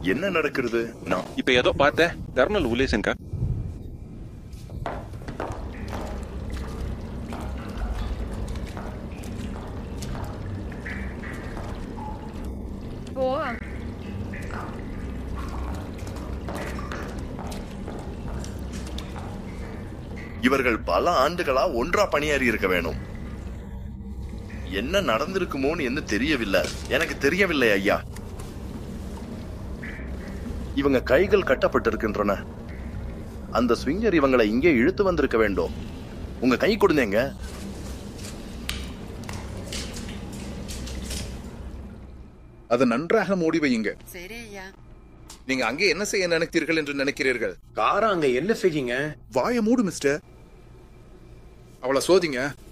என்ன நடக்கிறது நான் இப்ப ஏதோ பார்த்தேன் தர்மல் உலேசன்கா ஓ இவர்கள் பல ஆண்டுகளா ஒன்றா பணியாறி இருக்க வேணும் என்ன நடந்திருக்குமோன்னு என்ன தெரியவில்லை எனக்கு தெரியவில்லை ஐயா இவங்க கைகள் கட்டப்பட்டிருக்கின்றன அந்த ஸ்விங்கர் இவங்களை இங்கே இழுத்து வந்திருக்க வேண்டும் உங்க கை கொடுங்க அதை நன்றாக மூடி வையுங்க சரி ஐயா நீங்க அங்கே என்ன செய்ய நினைத்தீர்கள் என்று நினைக்கிறீர்கள் காரா அங்க என்ன செய்யுங்க வாய மூடு மிஸ்டர் அவளை சோதிங்க